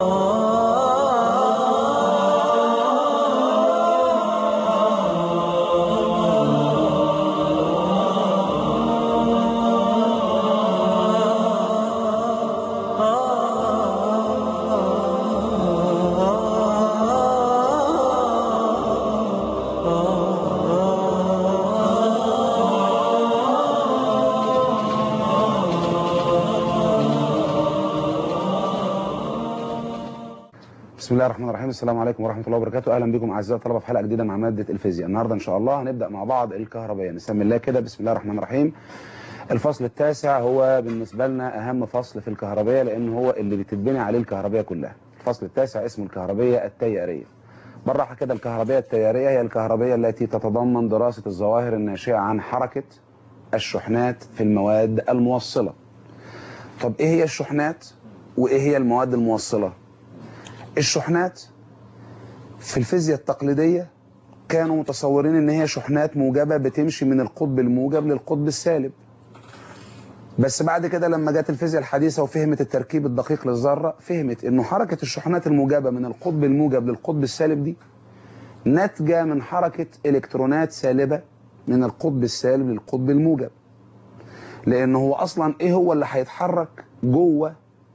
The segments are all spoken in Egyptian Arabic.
بسم الله الرحمن الرحيم السلام عليكم ورحمة الله وبركاته أهلا بكم أعزائي الطلبة في حلقة جديدة مع مادة الفيزياء النهاردة إن شاء الله هنبدأ مع بعض الكهربائية نسمي الله كده بسم الله الرحمن الرحيم الفصل التاسع هو بالنسبة لنا أهم فصل في الكهربائية لأن هو اللي بتتبني عليه الكهربائية كلها الفصل التاسع اسمه الكهربائية التيارية بالراحة كده الكهربائية التيارية هي الكهربائية التي تتضمن دراسة الظواهر الناشئة عن حركة الشحنات في المواد الموصلة طب إيه هي الشحنات وإيه هي المواد الموصلة الشحنات في الفيزياء التقليدية كانوا متصورين ان هي شحنات موجبة بتمشي من القطب الموجب للقطب السالب بس بعد كده لما جت الفيزياء الحديثة وفهمت التركيب الدقيق للذرة فهمت انه حركة الشحنات الموجبة من القطب الموجب للقطب السالب دي ناتجة من حركة الكترونات سالبة من القطب السالب للقطب الموجب لان هو اصلا ايه هو اللي هيتحرك جوه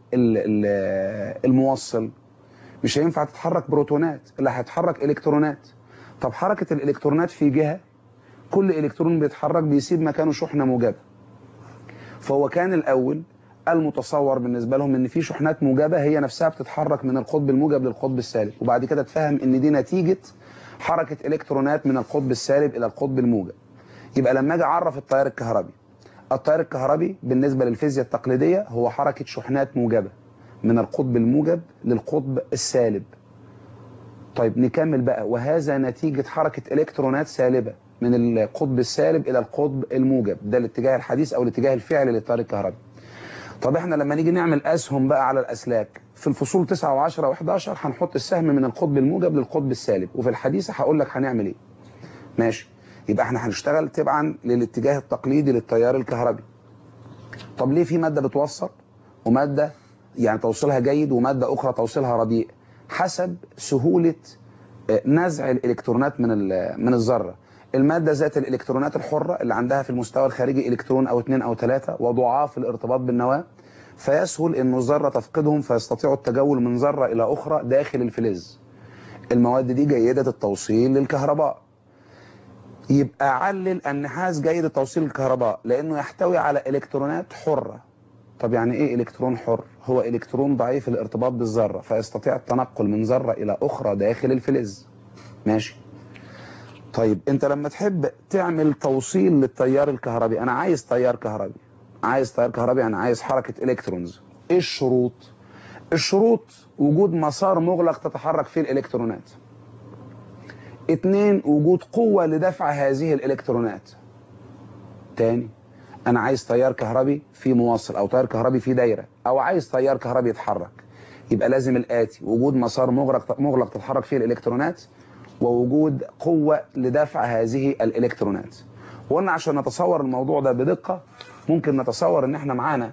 الموصل مش هينفع تتحرك بروتونات اللي هيتحرك الكترونات طب حركة الالكترونات في جهة كل الكترون بيتحرك بيسيب مكانه شحنة موجبة فهو كان الاول المتصور بالنسبة لهم ان في شحنات موجبة هي نفسها بتتحرك من القطب الموجب للقطب السالب وبعد كده اتفهم ان دي نتيجة حركة الكترونات من القطب السالب الى القطب الموجب يبقى لما اجي اعرف التيار الكهربي التيار الكهربي بالنسبة للفيزياء التقليدية هو حركة شحنات موجبة من القطب الموجب للقطب السالب طيب نكمل بقى وهذا نتيجة حركة إلكترونات سالبة من القطب السالب إلى القطب الموجب ده الاتجاه الحديث أو الاتجاه الفعلي للتيار الكهربي طب احنا لما نيجي نعمل أسهم بقى على الأسلاك في الفصول 9 و10 و11 هنحط السهم من القطب الموجب للقطب السالب وفي الحديثة هقول لك هنعمل ايه ماشي يبقى احنا هنشتغل تبعا للاتجاه التقليدي للتيار الكهربي طب ليه في مادة بتوصل ومادة يعني توصيلها جيد ومادة أخرى توصيلها رديء حسب سهولة نزع الإلكترونات من من الذرة المادة ذات الإلكترونات الحرة اللي عندها في المستوى الخارجي إلكترون أو اثنين أو ثلاثة وضعاف الارتباط بالنواة فيسهل أن الذرة تفقدهم فيستطيعوا التجول من ذرة إلى أخرى داخل الفلز المواد دي جيدة التوصيل للكهرباء يبقى علل النحاس جيد التوصيل للكهرباء لأنه يحتوي على إلكترونات حرة طب يعني ايه الكترون حر هو الكترون ضعيف الارتباط بالذره فيستطيع التنقل من ذره الى اخرى داخل الفلز ماشي طيب انت لما تحب تعمل توصيل للتيار الكهربي انا عايز تيار كهربي عايز تيار كهربي انا عايز حركه الكترونز ايه الشروط الشروط وجود مسار مغلق تتحرك فيه الالكترونات اتنين وجود قوه لدفع هذه الالكترونات تاني انا عايز تيار كهربي في موصل او تيار كهربي في دايره او عايز تيار كهربي يتحرك يبقى لازم الاتي وجود مسار مغلق مغلق تتحرك فيه الالكترونات ووجود قوه لدفع هذه الالكترونات وقلنا عشان نتصور الموضوع ده بدقه ممكن نتصور ان احنا معانا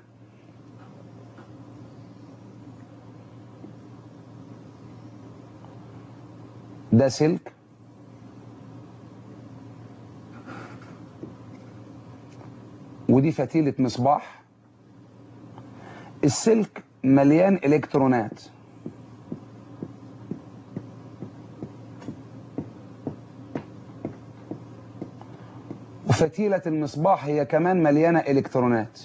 ده سلك ودي فتيلة مصباح السلك مليان الكترونات وفتيلة المصباح هي كمان مليانة الكترونات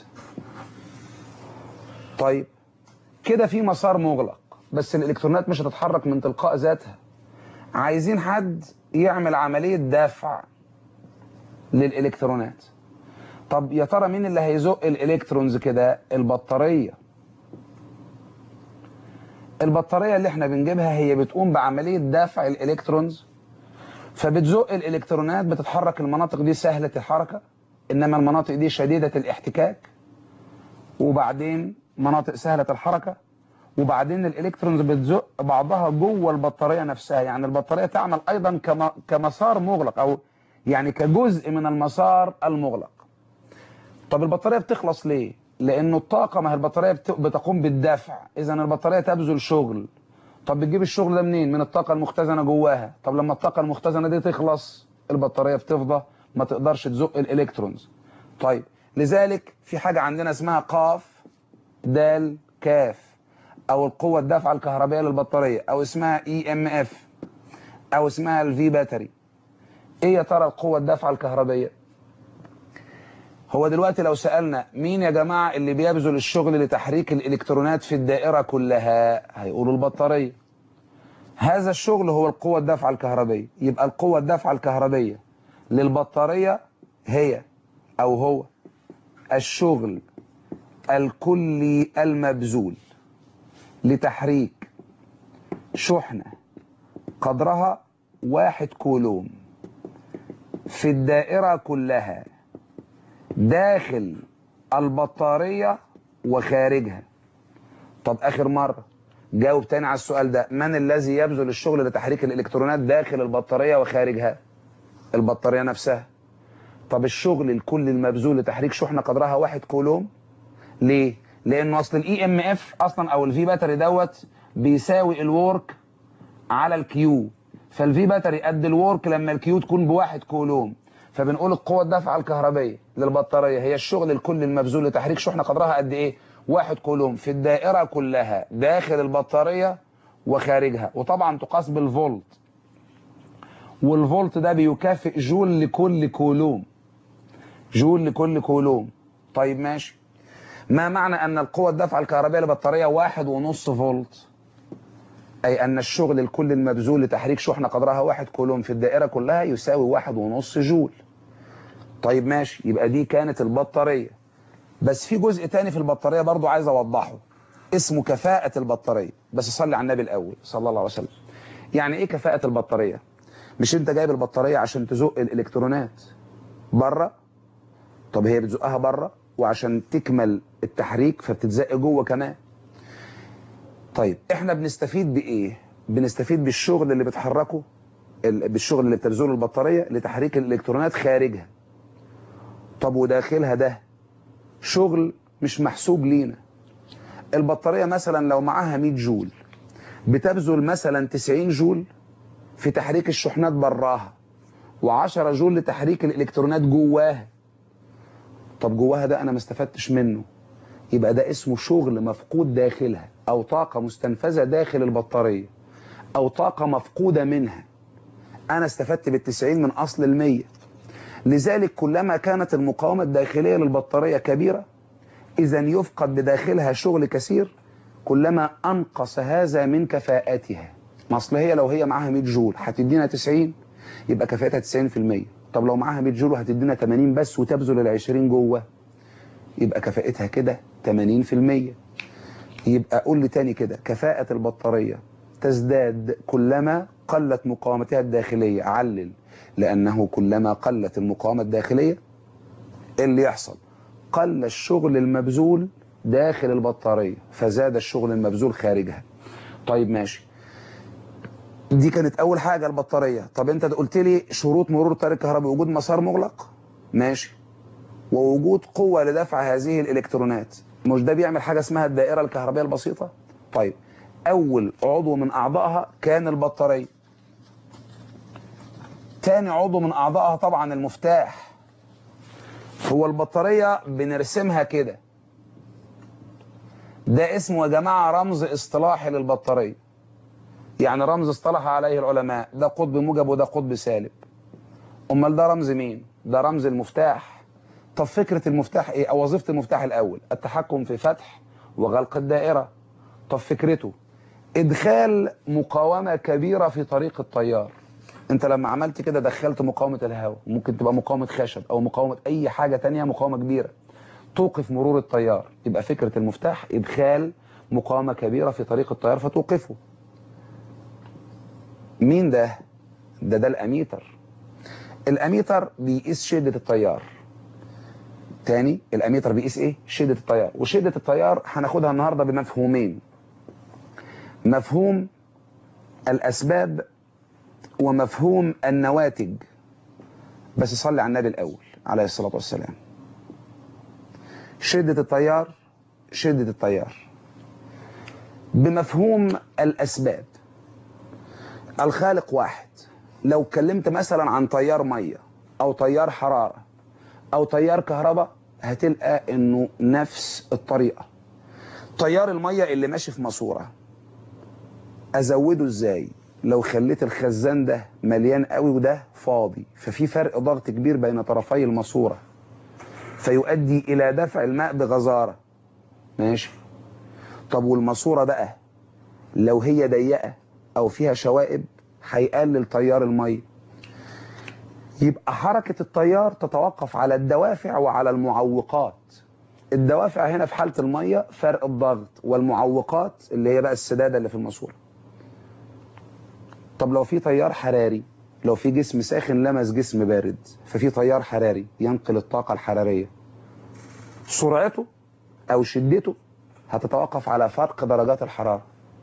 طيب كده في مسار مغلق بس الالكترونات مش هتتحرك من تلقاء ذاتها عايزين حد يعمل عملية دفع للالكترونات طب يا ترى مين اللي هيزق الالكترونز كده البطارية البطارية اللي احنا بنجيبها هي بتقوم بعملية دفع الالكترونز فبتزق الالكترونات بتتحرك المناطق دي سهلة الحركة انما المناطق دي شديدة الاحتكاك وبعدين مناطق سهلة الحركة وبعدين الالكترونز بتزق بعضها جوه البطارية نفسها يعني البطارية تعمل ايضا كمسار مغلق او يعني كجزء من المسار المغلق طب البطارية بتخلص ليه؟ لأنه الطاقة ما هي البطارية بتقوم بالدفع إذا البطارية تبذل شغل طب بتجيب الشغل ده منين من الطاقة المختزنة جواها طب لما الطاقة المختزنة دي تخلص البطارية بتفضى ما تقدرش تزق الالكترونز طيب لذلك في حاجة عندنا اسمها قاف دال كاف او القوة الدافعة الكهربائية للبطارية او اسمها اي ام اف او اسمها الفي باتري ايه يا ترى القوة الدافعة الكهربائية هو دلوقتي لو سألنا مين يا جماعة اللي بيبذل الشغل لتحريك الإلكترونات في الدائرة كلها هيقولوا البطارية هذا الشغل هو القوة الدافعة الكهربية يبقى القوة الدافعة الكهربية للبطارية هي أو هو الشغل الكلي المبذول لتحريك شحنة قدرها واحد كولوم في الدائرة كلها داخل البطارية وخارجها طب آخر مرة جاوب تاني على السؤال ده من الذي يبذل الشغل لتحريك الإلكترونات داخل البطارية وخارجها البطارية نفسها طب الشغل الكل المبذول لتحريك شحنة قدرها واحد كولوم ليه؟ لأنه أصل الاي ام اف أصلا أو الفي باتري دوت بيساوي الورك على الكيو فالفي باتري قد الورك لما الكيو تكون بواحد كولوم فبنقول القوة الدافعة الكهربية للبطارية هي الشغل الكل المبذول لتحريك شحنة قدرها قد ايه واحد كولوم في الدائرة كلها داخل البطارية وخارجها وطبعا تقاس بالفولت والفولت ده بيكافئ جول لكل كولوم جول لكل كولوم طيب ماشي ما معنى ان القوة الدافعة الكهربائية للبطارية واحد ونص فولت أي أن الشغل الكل المبذول لتحريك شحنة قدرها واحد كولوم في الدائرة كلها يساوي واحد ونص جول طيب ماشي يبقى دي كانت البطارية بس في جزء تاني في البطارية برضو عايز أوضحه اسمه كفاءة البطارية بس صلي على النبي الأول صلى الله عليه وسلم يعني إيه كفاءة البطارية مش أنت جايب البطارية عشان تزق الإلكترونات بره طب هي بتزقها بره وعشان تكمل التحريك فبتتزق جوه كمان طيب احنا بنستفيد بايه بنستفيد بالشغل اللي بتحركه بالشغل اللي بتبذله البطارية لتحريك الالكترونات خارجها طب وداخلها ده شغل مش محسوب لينا البطارية مثلا لو معاها 100 جول بتبذل مثلا 90 جول في تحريك الشحنات براها و10 جول لتحريك الالكترونات جواها طب جواها ده انا ما استفدتش منه يبقى ده اسمه شغل مفقود داخلها او طاقة مستنفذة داخل البطارية او طاقة مفقودة منها انا استفدت بالتسعين من اصل المية لذلك كلما كانت المقاومة الداخلية للبطارية كبيرة اذا يفقد بداخلها شغل كثير كلما انقص هذا من كفاءتها ما اصل هي لو هي معاها 100 جول هتدينا 90 يبقى كفاءتها 90% طب لو معاها 100 جول هتدينا 80 بس وتبذل ال 20 جوه يبقى كفاءتها كده 80% يبقى قول لي تاني كده كفاءة البطارية تزداد كلما قلت مقاومتها الداخلية علل لأنه كلما قلت المقاومة الداخلية اللي يحصل قل الشغل المبذول داخل البطارية فزاد الشغل المبذول خارجها طيب ماشي دي كانت أول حاجة البطارية طب أنت قلت لي شروط مرور التيار الكهربي وجود مسار مغلق ماشي ووجود قوة لدفع هذه الإلكترونات مش ده بيعمل حاجة اسمها الدائرة الكهربية البسيطة طيب أول عضو من أعضائها كان البطارية تاني عضو من أعضائها طبعا المفتاح هو البطارية بنرسمها كده ده اسمه يا جماعة رمز اصطلاحي للبطارية يعني رمز اصطلح عليه العلماء ده قطب موجب وده قطب سالب امال ده رمز مين ده رمز المفتاح طب فكرة المفتاح ايه او وظيفة المفتاح الاول التحكم في فتح وغلق الدائرة طب فكرته ادخال مقاومة كبيرة في طريق التيار انت لما عملت كده دخلت مقاومة الهواء ممكن تبقى مقاومة خشب او مقاومة اي حاجة تانية مقاومة كبيرة توقف مرور التيار يبقى فكرة المفتاح ادخال مقاومة كبيرة في طريق التيار فتوقفه مين ده ده ده الاميتر الاميتر بيقيس شدة التيار تاني الاميتر بيقيس ايه شدة التيار وشدة التيار هناخدها النهاردة بمفهومين مفهوم الاسباب ومفهوم النواتج بس صلي على النبي الاول عليه الصلاة والسلام شدة التيار شدة التيار بمفهوم الأسباب الخالق واحد لو اتكلمت مثلا عن تيار مية أو تيار حرارة أو تيار كهرباء هتلقى إنه نفس الطريقة تيار المية اللي ماشي في ماسورة أزوده إزاي لو خليت الخزان ده مليان قوي وده فاضي ففي فرق ضغط كبير بين طرفي الماسورة فيؤدي إلى دفع الماء بغزارة ماشي طب والماسورة بقى لو هي ضيقة أو فيها شوائب هيقلل تيار المية يبقى حركة التيار تتوقف على الدوافع وعلى المعوقات الدوافع هنا في حالة المية فرق الضغط والمعوقات اللي هي بقى السدادة اللي في الماسورة طب لو في تيار حراري لو في جسم ساخن لمس جسم بارد ففي تيار حراري ينقل الطاقة الحرارية سرعته أو شدته هتتوقف على فرق درجات الحرارة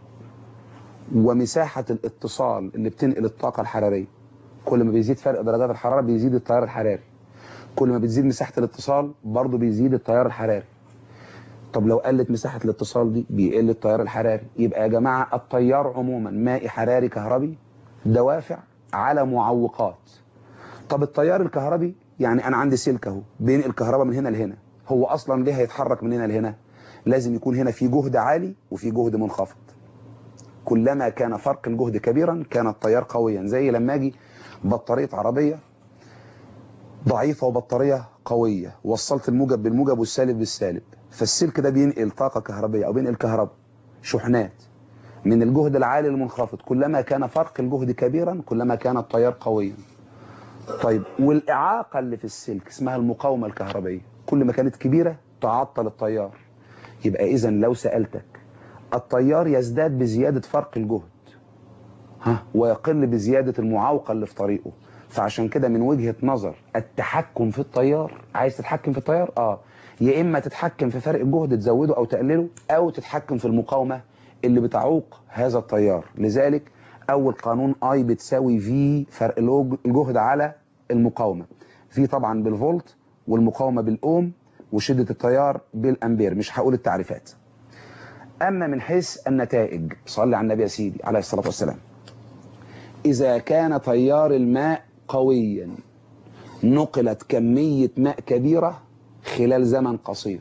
ومساحة الاتصال اللي بتنقل الطاقة الحرارية كل ما بيزيد فرق درجات الحرارة بيزيد التيار الحراري كل ما بتزيد مساحة الاتصال برضه بيزيد التيار الحراري طب لو قلت مساحة الاتصال دي بيقل التيار الحراري يبقى يا جماعة التيار عموما مائي حراري كهربي دوافع على معوقات طب التيار الكهربي يعني انا عندي سلك اهو بينقل الكهرباء من هنا لهنا هو اصلا ليه هيتحرك من هنا لهنا لازم يكون هنا في جهد عالي وفي جهد منخفض كلما كان فرق الجهد كبيرا كان التيار قويا زي لما اجي بطاريه عربيه ضعيفه وبطاريه قويه وصلت الموجب بالموجب والسالب بالسالب فالسلك ده بينقل طاقه كهربيه او بينقل كهرباء شحنات من الجهد العالي للمنخفض كلما كان فرق الجهد كبيرا كلما كان التيار قويا طيب والإعاقة اللي في السلك اسمها المقاومة الكهربية كل ما كانت كبيرة تعطل التيار يبقى إذا لو سألتك التيار يزداد بزيادة فرق الجهد ها ويقل بزيادة المعاوقة اللي في طريقه فعشان كده من وجهة نظر التحكم في التيار عايز تتحكم في التيار اه يا اما تتحكم في فرق الجهد تزوده او تقلله او تتحكم في المقاومة اللي بتعوق هذا التيار لذلك اول قانون اي بتساوي في فرق الجهد على المقاومة في طبعا بالفولت والمقاومة بالاوم وشدة التيار بالامبير مش هقول التعريفات اما من حيث النتائج صلي على النبي يا سيدي عليه الصلاة والسلام اذا كان تيار الماء قويا نقلت كمية ماء كبيرة خلال زمن قصير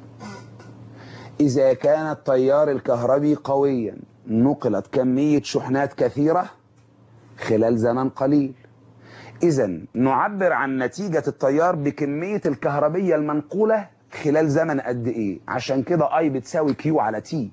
إذا كان التيار الكهربي قويا نقلت كمية شحنات كثيرة خلال زمن قليل إذا نعبر عن نتيجة التيار بكمية الكهربية المنقولة خلال زمن قد إيه عشان كده أي بتساوي كيو على تي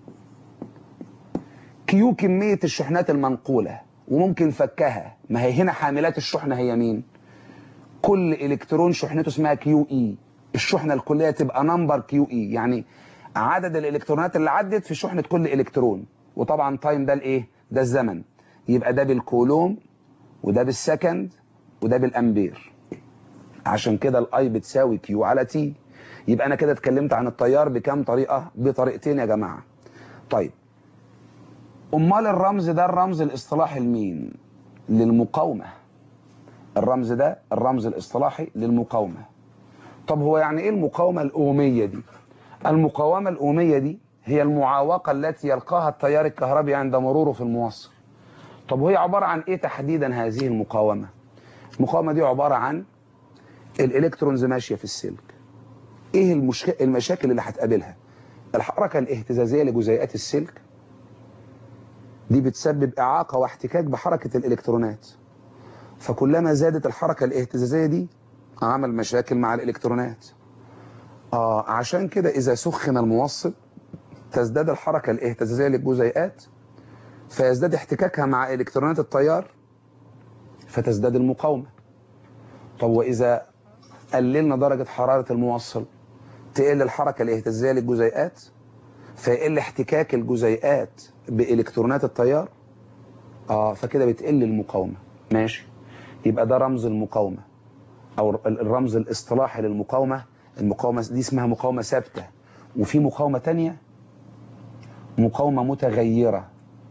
كيو كمية الشحنات المنقولة وممكن فكها ما هي هنا حاملات الشحنة هي مين كل إلكترون شحنته اسمها كيو إي الشحنة الكلية تبقى نمبر كيو إي يعني عدد الالكترونات اللي عدت في شحنة كل الكترون وطبعا تايم ده الايه ده الزمن يبقى ده بالكولوم وده بالسكند وده بالامبير عشان كده الاي بتساوي كيو على تي يبقى انا كده اتكلمت عن التيار بكام طريقة بطريقتين يا جماعة طيب امال الرمز ده الرمز الاصطلاحي لمين للمقاومة الرمز ده الرمز الاصطلاحي للمقاومة طب هو يعني ايه المقاومة الاومية دي المقاومة الأومية دي هي المعاوقة التي يلقاها التيار الكهربي عند مروره في الموصل طب وهي عبارة عن إيه تحديدا هذه المقاومة المقاومة دي عبارة عن الإلكترونز ماشية في السلك إيه المشك... المشاكل اللي هتقابلها الحركة الاهتزازية لجزيئات السلك دي بتسبب إعاقة واحتكاك بحركة الإلكترونات فكلما زادت الحركة الاهتزازية دي عمل مشاكل مع الإلكترونات آه عشان كده إذا سخن الموصل تزداد الحركة الاهتزازية للجزيئات فيزداد احتكاكها مع إلكترونات التيار فتزداد المقاومة طب وإذا قللنا درجة حرارة الموصل تقل الحركة الاهتزازية للجزيئات فيقل احتكاك الجزيئات بإلكترونات التيار آه فكده بتقل المقاومة ماشي يبقى ده رمز المقاومة أو الرمز الاصطلاحي للمقاومة المقاومة دي اسمها مقاومة ثابتة وفي مقاومة تانية مقاومة متغيرة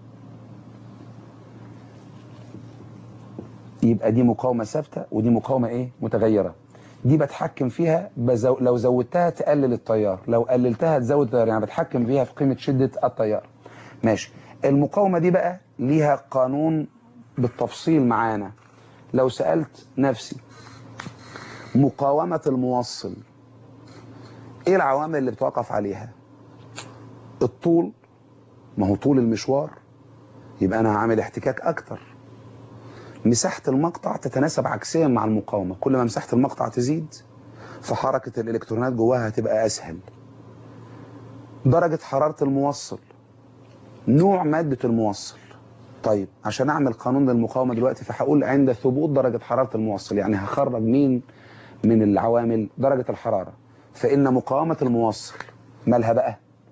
يبقى دي مقاومة ثابتة ودي مقاومة ايه متغيرة دي بتحكم فيها بزو... لو زودتها تقلل التيار لو قللتها تزود التيار يعني بتحكم فيها في قيمة شدة التيار ماشي المقاومة دي بقى ليها قانون بالتفصيل معانا لو سألت نفسي مقاومة الموصل ايه العوامل اللي بتوقف عليها الطول ما هو طول المشوار يبقى انا هعمل احتكاك اكتر مساحة المقطع تتناسب عكسيا مع المقاومة كل ما مساحة المقطع تزيد فحركة الالكترونات جواها هتبقى اسهل درجة حرارة الموصل نوع مادة الموصل طيب عشان اعمل قانون للمقاومة دلوقتي فهقول عند ثبوت درجة حرارة الموصل يعني هخرج مين من العوامل درجة الحرارة فإن مقاومة الموصل مالها بقى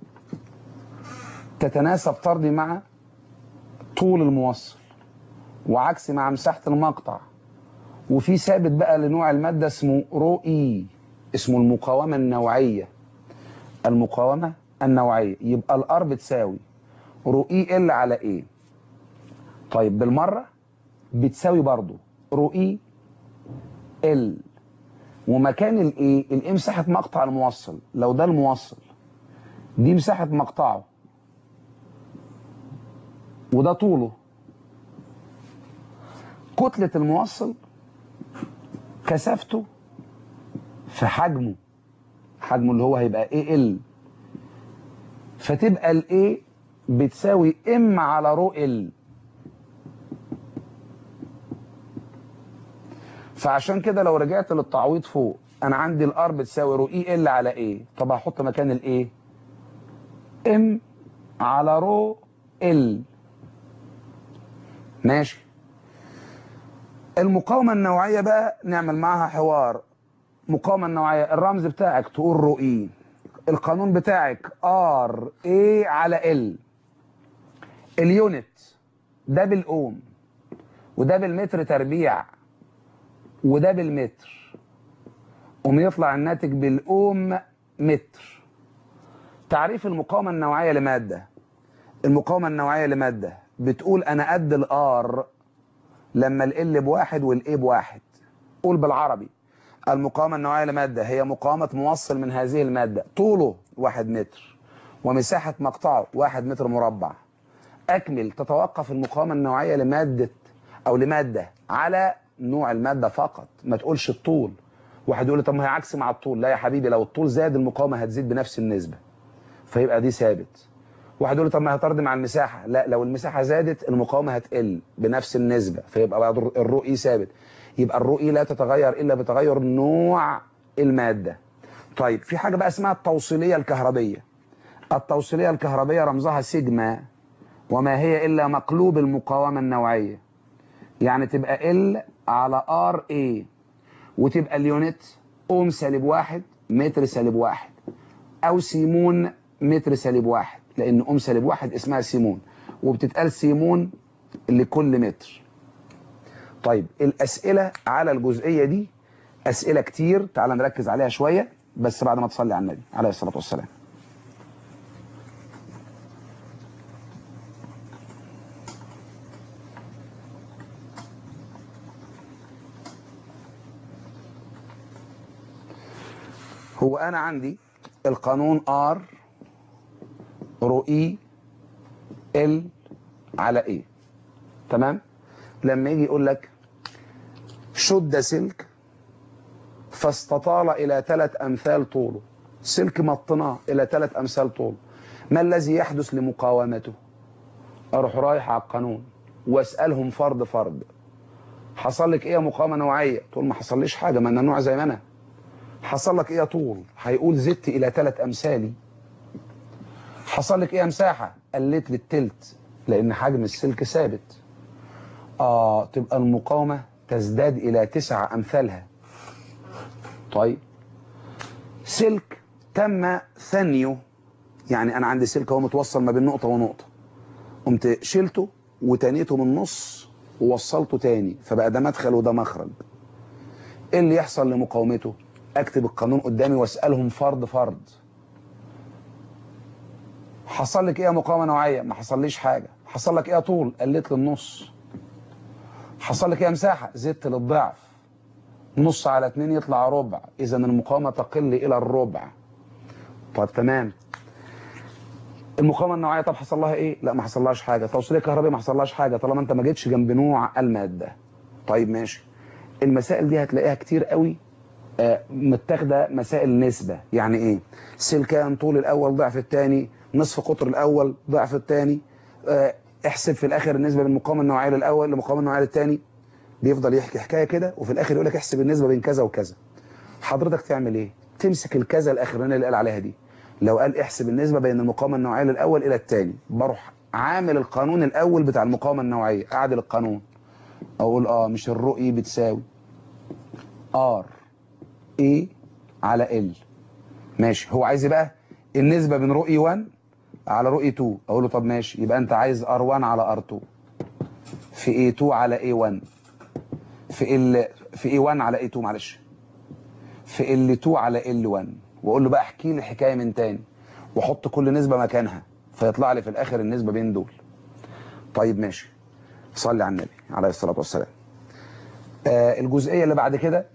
تتناسب طردي مع طول الموصل وعكسي مع مساحة المقطع وفي ثابت بقى لنوع المادة اسمه رو اي اسمه المقاومة النوعية المقاومة النوعية يبقى الار بتساوي رو اي ال على ايه طيب بالمرة بتساوي برضو رو اي ال ومكان الايه الايه مساحة مقطع الموصل لو ده الموصل دي مساحة مقطعه وده طوله كتلة الموصل كثافته في حجمه حجمه اللي هو هيبقى ايه ال فتبقى الايه بتساوي ام على رو ال فعشان كده لو رجعت للتعويض فوق انا عندي الار بتساوي رو اي ال على ايه طب هحط مكان الايه ام على رو ال ماشي المقاومة النوعية بقى نعمل معاها حوار مقاومة النوعية الرمز بتاعك تقول رو اي القانون بتاعك ار اي على ال اليونت ده بالاوم وده بالمتر تربيع وده بالمتر قوم يطلع الناتج بالاوم متر تعريف المقاومة النوعية لمادة المقاومة النوعية لمادة بتقول انا قد الار لما ال بواحد والاي بواحد قول بالعربي المقاومة النوعية لمادة هي مقاومة موصل من هذه المادة طوله واحد متر ومساحة مقطعه واحد متر مربع أكمل تتوقف المقاومة النوعية لمادة أو لمادة على نوع المادة فقط ما تقولش الطول واحد يقول لي طب ما هي عكس مع الطول لا يا حبيبي لو الطول زاد المقاومة هتزيد بنفس النسبة فيبقى دي ثابت واحد يقول لي طب ما هترد مع المساحة لا لو المساحة زادت المقاومة هتقل بنفس النسبة فيبقى بعد الرؤي ثابت يبقى الرؤي لا تتغير إلا بتغير نوع المادة طيب في حاجة بقى اسمها التوصيلية الكهربية التوصيلية الكهربية رمزها سيجما وما هي إلا مقلوب المقاومة النوعية يعني تبقى ال على ار اي وتبقى اليونت اوم سالب واحد متر سالب واحد او سيمون متر سالب واحد لان اوم سالب واحد اسمها سيمون وبتتقال سيمون لكل متر طيب الاسئله على الجزئيه دي اسئله كتير تعال نركز عليها شويه بس بعد ما تصلي على النبي عليه الصلاه والسلام هو انا عندي القانون ار رو اي ال على ايه تمام لما يجي يقول لك شد سلك فاستطال الى ثلاث امثال طوله سلك مطناه الى ثلاث امثال طوله ما الذي يحدث لمقاومته اروح رايح على القانون واسالهم فرد فرد حصل لك ايه يا مقاومه نوعيه تقول ما حصليش حاجه ما انا نوع زي ما انا حصل لك ايه يا طول هيقول زدت الى ثلاث امثالي حصل لك ايه يا مساحه قلت للتلت لان حجم السلك ثابت اه تبقى المقاومه تزداد الى تسع امثالها طيب سلك تم ثنيه يعني انا عندي سلك هو متوصل ما بين نقطه ونقطه قمت شلته وتانيته من النص ووصلته تاني فبقى ده مدخل وده مخرج ايه اللي يحصل لمقاومته اكتب القانون قدامي واسالهم فرد فرد حصل لك ايه يا مقاومه نوعيه ما حصليش حاجه حصل لك ايه يا طول قلت للنص حصل لك ايه يا مساحه زدت للضعف نص على اتنين يطلع ربع اذا المقاومه تقل الى الربع طب تمام المقاومه النوعيه طب حصل لها ايه لا ما حصلهاش حاجه التوصيليه الكهربائيه ما حصلهاش حاجه طالما انت ما جيتش جنب نوع الماده طيب ماشي المسائل دي هتلاقيها كتير قوي آه، متاخده مسائل نسبه يعني ايه سلكان طول الاول ضعف الثاني نصف قطر الاول ضعف الثاني احسب في الاخر النسبه بين المقاومه النوعيه للاول للمقاومه النوعيه للثاني بيفضل يحكي حكايه كده وفي الاخر يقول لك احسب النسبه بين كذا وكذا حضرتك تعمل ايه تمسك الكذا الاخرانيه اللي قال عليها دي لو قال احسب النسبه بين المقاومه النوعيه للاول الى الثاني بروح عامل القانون الاول بتاع المقاومه النوعيه اعدل القانون اقول اه مش الرؤي بتساوي ار اي على ال ماشي هو عايز بقى النسبه بين رؤي 1 على رؤي 2 اقول له طب ماشي يبقى انت عايز ار 1 على ار 2 في اي 2 على اي 1 في ال في اي 1 على اي 2 معلش في ال 2 على ال 1 واقول له بقى احكي لي الحكايه من تاني واحط كل نسبه مكانها فيطلع لي في الاخر النسبه بين دول طيب ماشي صلي على النبي عليه الصلاه والسلام آه الجزئيه اللي بعد كده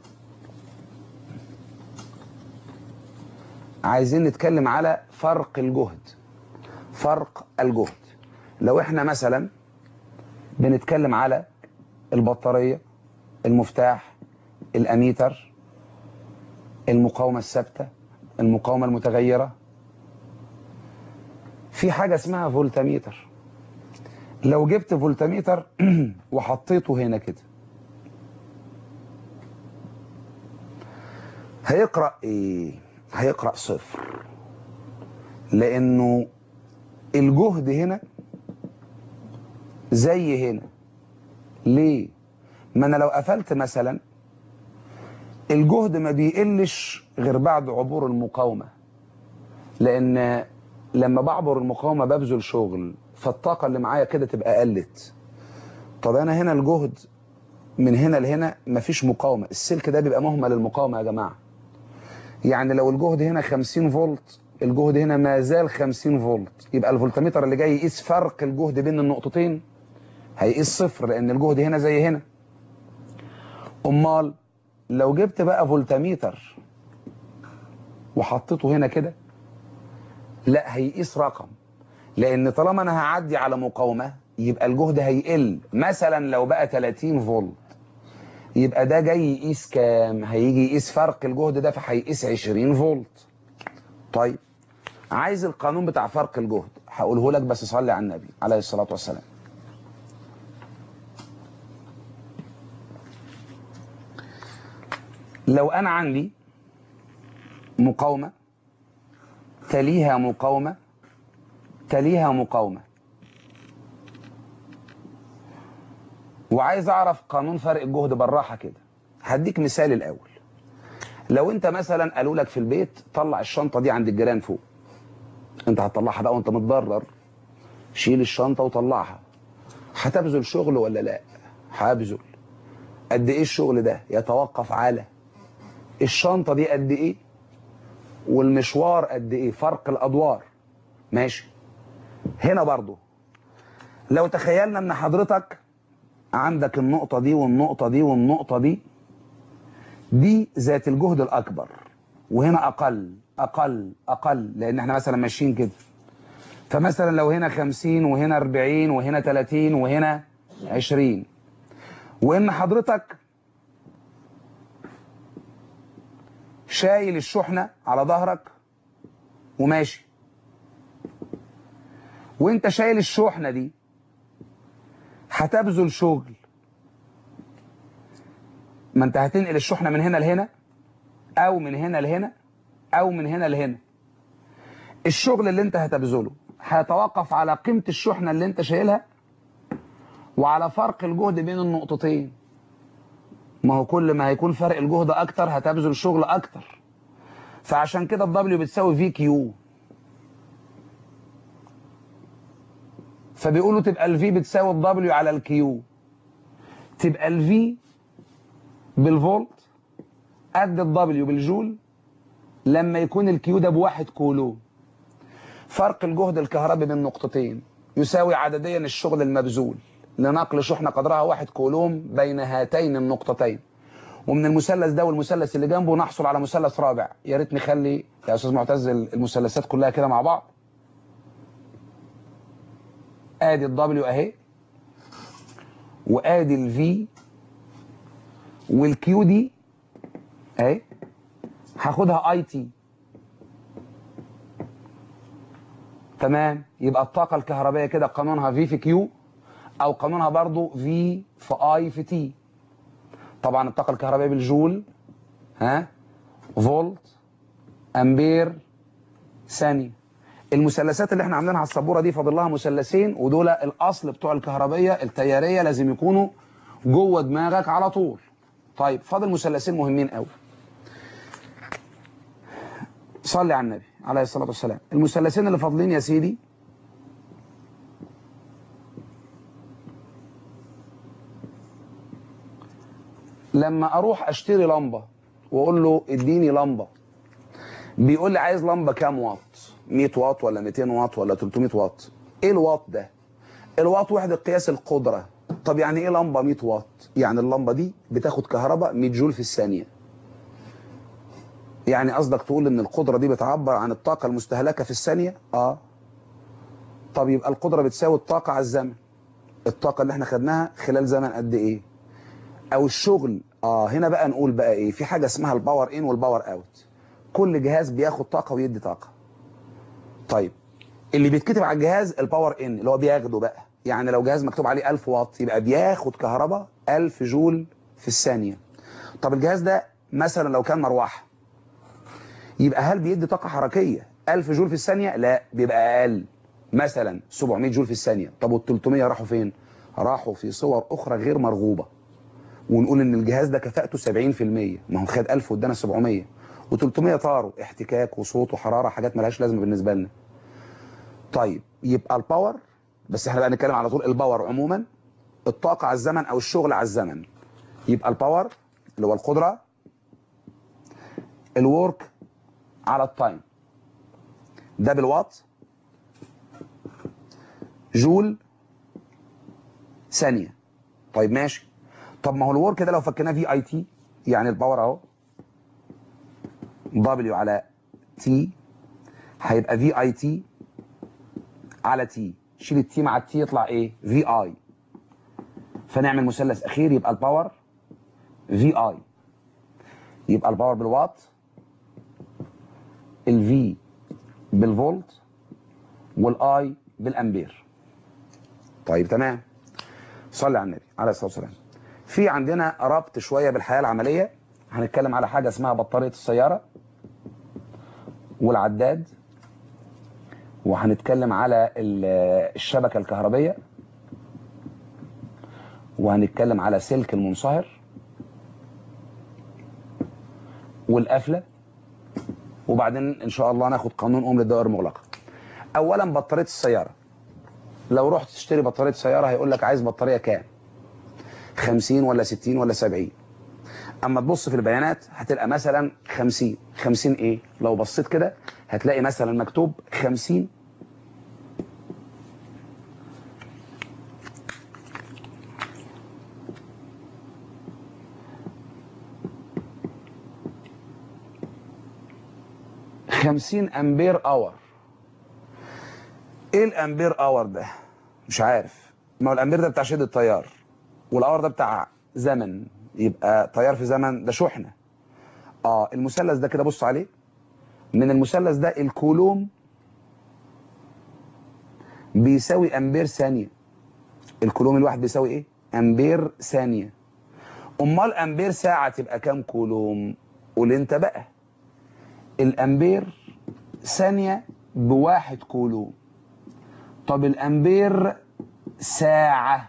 عايزين نتكلم على فرق الجهد فرق الجهد لو احنا مثلا بنتكلم على البطارية المفتاح الاميتر المقاومة الثابتة المقاومة المتغيرة في حاجة اسمها فولتميتر لو جبت فولتميتر وحطيته هنا كده هيقرأ ايه هيقرأ صفر لانه الجهد هنا زي هنا ليه ما انا لو قفلت مثلا الجهد ما بيقلش غير بعد عبور المقاومة لان لما بعبر المقاومة ببذل شغل فالطاقة اللي معايا كده تبقى قلت طب انا هنا الجهد من هنا لهنا مفيش مقاومة السلك ده بيبقى مهمل المقاومة يا جماعة يعني لو الجهد هنا 50 فولت الجهد هنا ما زال 50 فولت يبقى الفولتميتر اللي جاي يقيس فرق الجهد بين النقطتين هيقيس صفر لان الجهد هنا زي هنا امال لو جبت بقى فولتميتر وحطيته هنا كده لا هيقيس رقم لان طالما انا هعدي على مقاومه يبقى الجهد هيقل مثلا لو بقى 30 فولت يبقى ده جاي يقيس كام هيجي يقيس فرق الجهد ده فهيقيس 20 فولت طيب عايز القانون بتاع فرق الجهد هقوله لك بس صلي على النبي عليه الصلاة والسلام لو انا عندي مقاومة تليها مقاومة تليها مقاومة وعايز اعرف قانون فرق الجهد بالراحه كده هديك مثال الاول لو انت مثلا قالوا لك في البيت طلع الشنطه دي عند الجيران فوق انت هتطلعها بقى وانت متضرر شيل الشنطه وطلعها هتبذل شغل ولا لا هبذل قد ايه الشغل ده يتوقف على الشنطه دي قد ايه والمشوار قد ايه فرق الادوار ماشي هنا برضو لو تخيلنا ان حضرتك عندك النقطة دي والنقطة دي والنقطة دي دي ذات الجهد الأكبر وهنا أقل أقل أقل لأن احنا مثلا ماشيين كده فمثلا لو هنا 50 وهنا 40 وهنا 30 وهنا 20 وإن حضرتك شايل الشحنة على ظهرك وماشي وانت شايل الشحنة دي هتبذل شغل ما انت هتنقل الشحنة من هنا لهنا او من هنا لهنا او من هنا لهنا الشغل اللي انت هتبذله هيتوقف على قيمة الشحنة اللي انت شايلها وعلى فرق الجهد بين النقطتين ما هو كل ما هيكون فرق الجهد اكتر هتبذل شغل اكتر فعشان كده الدبليو بتساوي في كيو فبيقولوا تبقى الفي بتساوي الدبليو على الكيو تبقى الفي بالفولت قد الدبليو بالجول لما يكون الكيو ده بواحد كولوم فرق الجهد الكهربي بين نقطتين يساوي عدديا الشغل المبذول لنقل شحنة قدرها واحد كولوم بين هاتين النقطتين ومن المثلث ده والمثلث اللي جنبه نحصل على مثلث رابع يا ريت نخلي يا استاذ معتز المثلثات كلها كده مع بعض ادي الدبليو اهي وادي الفي والكيو دي اهي هاخدها اي تي تمام يبقى الطاقة الكهربائية كده قانونها في في كيو او قانونها برضو في في اي في تي طبعا الطاقة الكهربائية بالجول ها فولت امبير ثانية المثلثات اللي احنا عاملينها على السبورة دي فاضل لها مثلثين ودول الاصل بتوع الكهربية التيارية لازم يكونوا جوه دماغك على طول طيب فاضل مثلثين مهمين قوي صلي على النبي عليه الصلاة والسلام المثلثين اللي فاضلين يا سيدي لما اروح اشتري لمبة واقول له اديني لمبة بيقول لي عايز لمبة كام واط 100 واط ولا 200 واط ولا 300 واط ايه الواط ده الواط وحدة قياس القدرة طب يعني ايه لمبة 100 واط يعني اللمبة دي بتاخد كهرباء 100 جول في الثانية يعني قصدك تقول ان القدرة دي بتعبر عن الطاقة المستهلكة في الثانية اه طب يبقى القدرة بتساوي الطاقة على الزمن الطاقة اللي احنا خدناها خلال زمن قد ايه او الشغل اه هنا بقى نقول بقى ايه في حاجة اسمها الباور ان والباور اوت كل جهاز بياخد طاقة ويدي طاقة طيب اللي بيتكتب على الجهاز الباور ان اللي هو بياخده بقى يعني لو جهاز مكتوب عليه 1000 واط يبقى بياخد كهرباء 1000 جول في الثانية طب الجهاز ده مثلا لو كان مروحة يبقى هل بيدي طاقة حركية 1000 جول في الثانية لا بيبقى أقل مثلا 700 جول في الثانية طب وال 300 راحوا فين راحوا في صور أخرى غير مرغوبة ونقول ان الجهاز ده كفاءته 70% ما هو خد 1000 وادانا 700 و300 طاروا احتكاك وصوت وحرارة حاجات ملهاش لازمة بالنسبة لنا طيب يبقى الباور بس احنا بقى نتكلم على طول الباور عموما الطاقة على الزمن او الشغل على الزمن يبقى الباور اللي هو القدرة الورك على التايم ده بالوات جول ثانية طيب ماشي طب ما هو الورك ده لو فكناه في اي تي يعني الباور اهو دبليو على تي هيبقى في اي تي على تي شيل التي مع التي يطلع ايه في اي فنعمل مثلث اخير يبقى الباور في اي يبقى الباور بالوات الفي بالفولت والاي بالامبير طيب تمام صلي على النبي عليه الصلاه والسلام في عندنا ربط شويه بالحياه العمليه هنتكلم على حاجه اسمها بطاريه السياره والعداد وهنتكلم على الشبكه الكهربيه وهنتكلم على سلك المنصهر والقفله وبعدين ان شاء الله ناخد قانون ام للدوائر المغلقه اولا بطاريه السياره لو رحت تشتري بطاريه سياره هيقول لك عايز بطاريه كام 50 ولا 60 ولا 70 اما تبص في البيانات هتلقى مثلا 50 50 ايه لو بصيت كده هتلاقي مثلا مكتوب 50 50 امبير اور ايه الامبير اور ده مش عارف ما هو الامبير ده بتاع شده التيار والاور ده بتاع زمن يبقى تيار في زمن ده شحنه اه المثلث ده كده بص عليه من المثلث ده الكولوم بيساوي امبير ثانيه الكولوم الواحد بيساوي ايه امبير ثانيه امال امبير ساعه تبقى كام كولوم قول انت بقى الامبير ثانيه بواحد كولوم طب الامبير ساعه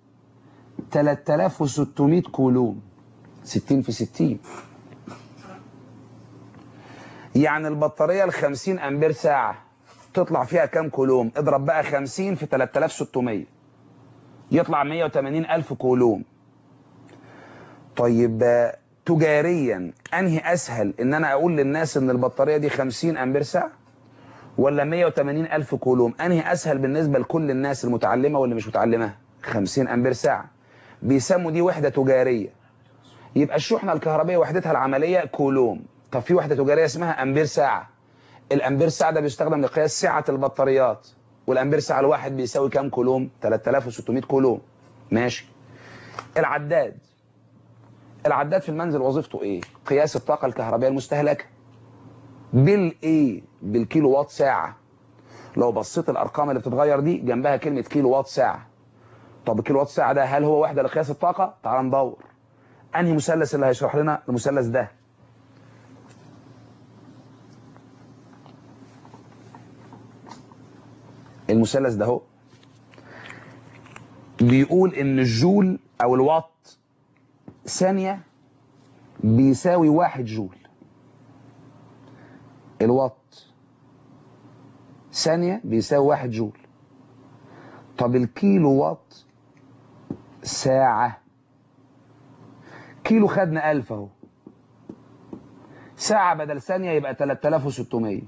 3600 كولوم 60 في 60 يعني البطارية ال 50 أمبير ساعة تطلع فيها كام كولوم اضرب بقى 50 في 3600 يطلع 180 ألف كولوم طيب تجاريا أنهي أسهل إن أنا أقول للناس إن البطارية دي 50 أمبير ساعة ولا 180 ألف كولوم أنهي أسهل بالنسبة لكل الناس المتعلمة واللي مش متعلمة 50 أمبير ساعة بيسموا دي وحدة تجارية يبقى الشحنة الكهربية وحدتها العملية كولوم طب في وحدة تجارية اسمها أمبير ساعة الأمبير ساعة ده بيستخدم لقياس سعة البطاريات والامبير ساعه الواحد بيساوي كام كولوم 3600 كولوم ماشي العداد العداد في المنزل وظيفته ايه قياس الطاقه الكهربائيه المستهلكه بالايه بالكيلو وات ساعه لو بصيت الارقام اللي بتتغير دي جنبها كلمه كيلو وات ساعه طب الكيلو وات ساعه ده هل هو وحده لقياس الطاقه تعال ندور انهي مثلث اللي هيشرح لنا المثلث ده المثلث ده اهو بيقول ان الجول او الوات ثانية بيساوي واحد جول الوات ثانية بيساوي واحد جول طب الكيلو وات ساعة كيلو خدنا ألف اهو ساعة بدل ثانية يبقى 3600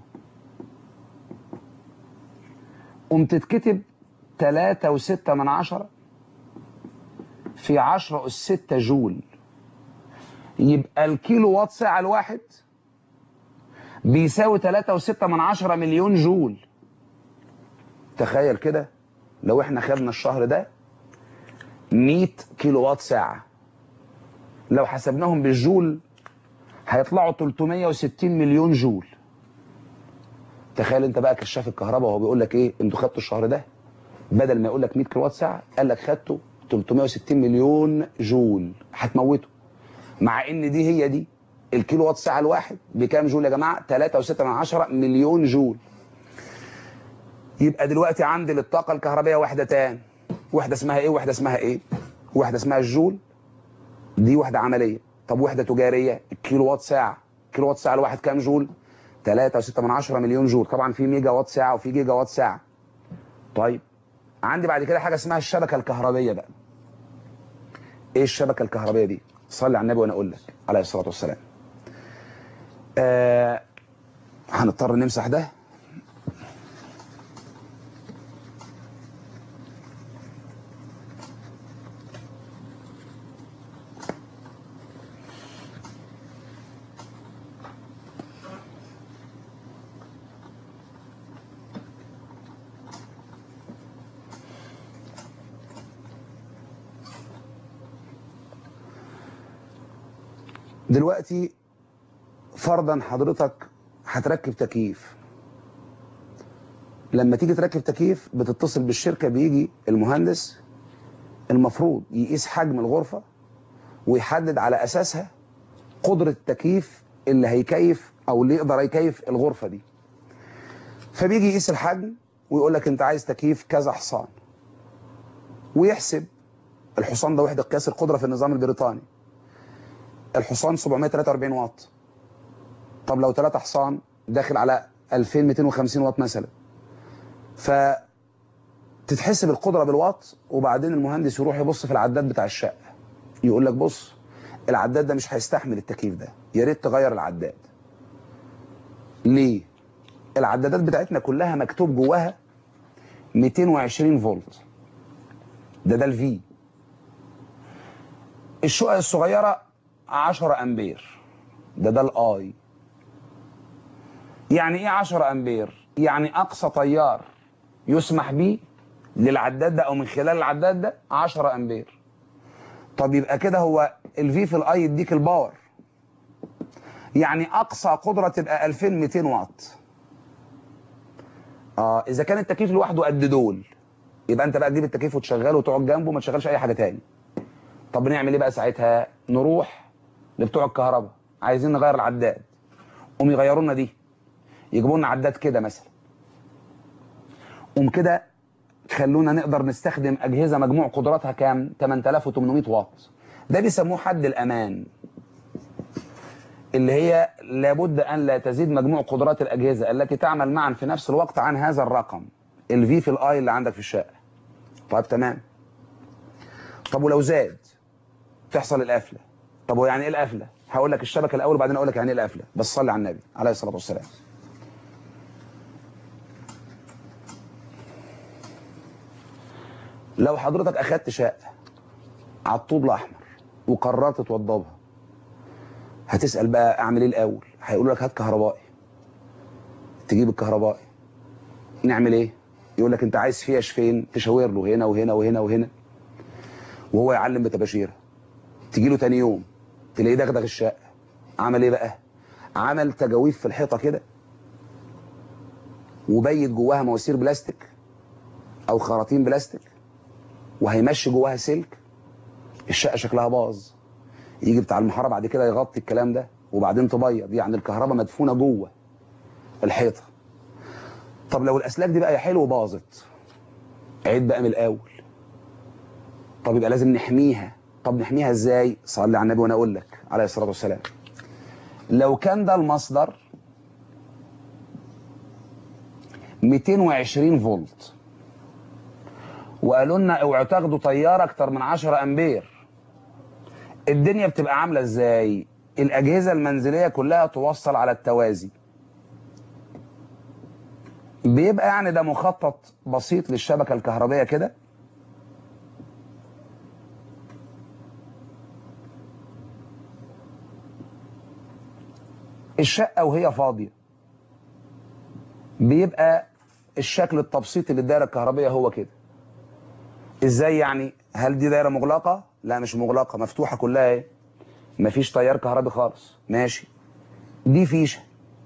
قمت تتكتب 3 وستة من عشرة في 10 أس 6 جول يبقى الكيلو وات ساعة الواحد بيساوي 3 وستة من عشرة مليون جول تخيل كده لو احنا خدنا الشهر ده 100 كيلو وات ساعة لو حسبناهم بالجول هيطلعوا 360 مليون جول تخيل انت بقى كشاف الكهرباء وهو بيقول لك ايه انتوا خدتوا الشهر ده بدل ما يقول لك 100 كيلو وات ساعه قال لك خدتوا 360 مليون جول هتموته مع ان دي هي دي الكيلو وات ساعه الواحد بكام جول يا جماعه 3.6 مليون جول يبقى دلوقتي عندي للطاقه الكهربائيه وحدتان وحده اسمها ايه وحده اسمها ايه وحده اسمها الجول دي وحده عمليه طب وحده تجاريه الكيلو وات ساعه كيلو وات ساعه الواحد كام جول 3.6 مليون جول طبعا في ميجا وات ساعه وفي جيجا وات ساعه طيب عندي بعد كده حاجه اسمها الشبكه الكهربيه بقى ايه الشبكه الكهربيه دي صلي على النبي وانا اقول لك عليه الصلاه والسلام آه هنضطر نمسح ده دلوقتي فرضا حضرتك هتركب تكييف لما تيجي تركب تكييف بتتصل بالشركة بيجي المهندس المفروض يقيس حجم الغرفة ويحدد على أساسها قدرة التكييف اللي هيكيف أو اللي يقدر يكيف الغرفة دي فبيجي يقيس الحجم ويقول لك أنت عايز تكييف كذا حصان ويحسب الحصان ده وحدة قياس القدرة في النظام البريطاني الحصان 743 واط طب لو ثلاثة حصان داخل على 2250 واط مثلا ف تتحسب القدرة بالواط وبعدين المهندس يروح يبص في العداد بتاع الشقة يقول لك بص العداد ده مش هيستحمل التكييف ده يا ريت تغير العداد ليه العدادات بتاعتنا كلها مكتوب جواها 220 فولت ده ده الفي الشقق الصغيرة 10 امبير ده ده الاي يعني ايه 10 امبير يعني اقصى تيار يسمح به للعداد ده او من خلال العداد ده 10 امبير طب يبقى كده هو الفي في الاي يديك الباور يعني اقصى قدره تبقى 2200 واط اه اذا كان التكييف لوحده قد دول يبقى انت بقى تجيب التكييف وتشغله وتقعد جنبه ما تشغلش اي حاجه تاني طب نعمل ايه بقى ساعتها نروح لبتوع الكهرباء عايزين نغير العداد قوم يغيروا لنا دي يجيبوا لنا عداد كده مثلا قوم كده خلونا نقدر نستخدم اجهزه مجموع قدراتها كام 8800 واط ده بيسموه حد الامان اللي هي لابد ان لا تزيد مجموع قدرات الاجهزه التي تعمل معا في نفس الوقت عن هذا الرقم الفي في الاي اللي عندك في الشقه طيب تمام طب ولو زاد تحصل القفله طب ويعني ايه القفله هقول لك الشبكه الاول وبعدين اقول لك يعني ايه القفله بس صلي على النبي عليه الصلاه والسلام لو حضرتك اخدت شقه على الطوب الاحمر وقررت توضبها هتسال بقى اعمل ايه الاول هيقولوا لك هات كهربائي تجيب الكهربائي نعمل ايه يقول لك انت عايز فيش فين تشاور له هنا وهنا وهنا وهنا وهو يعلم بتباشيره تيجي له تاني يوم تلاقيه دغدغ الشقه عمل ايه بقى عمل تجاويف في الحيطه كده وبيت جواها مواسير بلاستيك او خراطيم بلاستيك وهيمشي جواها سلك الشقه شكلها باظ يجي بتاع المحاره بعد كده يغطي الكلام ده وبعدين تبيض يعني الكهرباء مدفونه جوه الحيطه طب لو الاسلاك دي بقى يا حلو باظت عيد بقى من الاول طب يبقى لازم نحميها طب نحميها ازاي صلي على النبي وانا اقول لك عليه الصلاه والسلام لو كان ده المصدر 220 فولت وقالوا لنا اوعوا تاخدوا تيار اكتر من 10 امبير الدنيا بتبقى عامله ازاي الاجهزه المنزليه كلها توصل على التوازي بيبقى يعني ده مخطط بسيط للشبكه الكهربائيه كده الشقه وهي فاضيه بيبقى الشكل التبسيطي للدائره الكهربائيه هو كده ازاي يعني هل دي دايره مغلقه لا مش مغلقه مفتوحه كلها ايه مفيش تيار كهربي خالص ماشي دي فيشه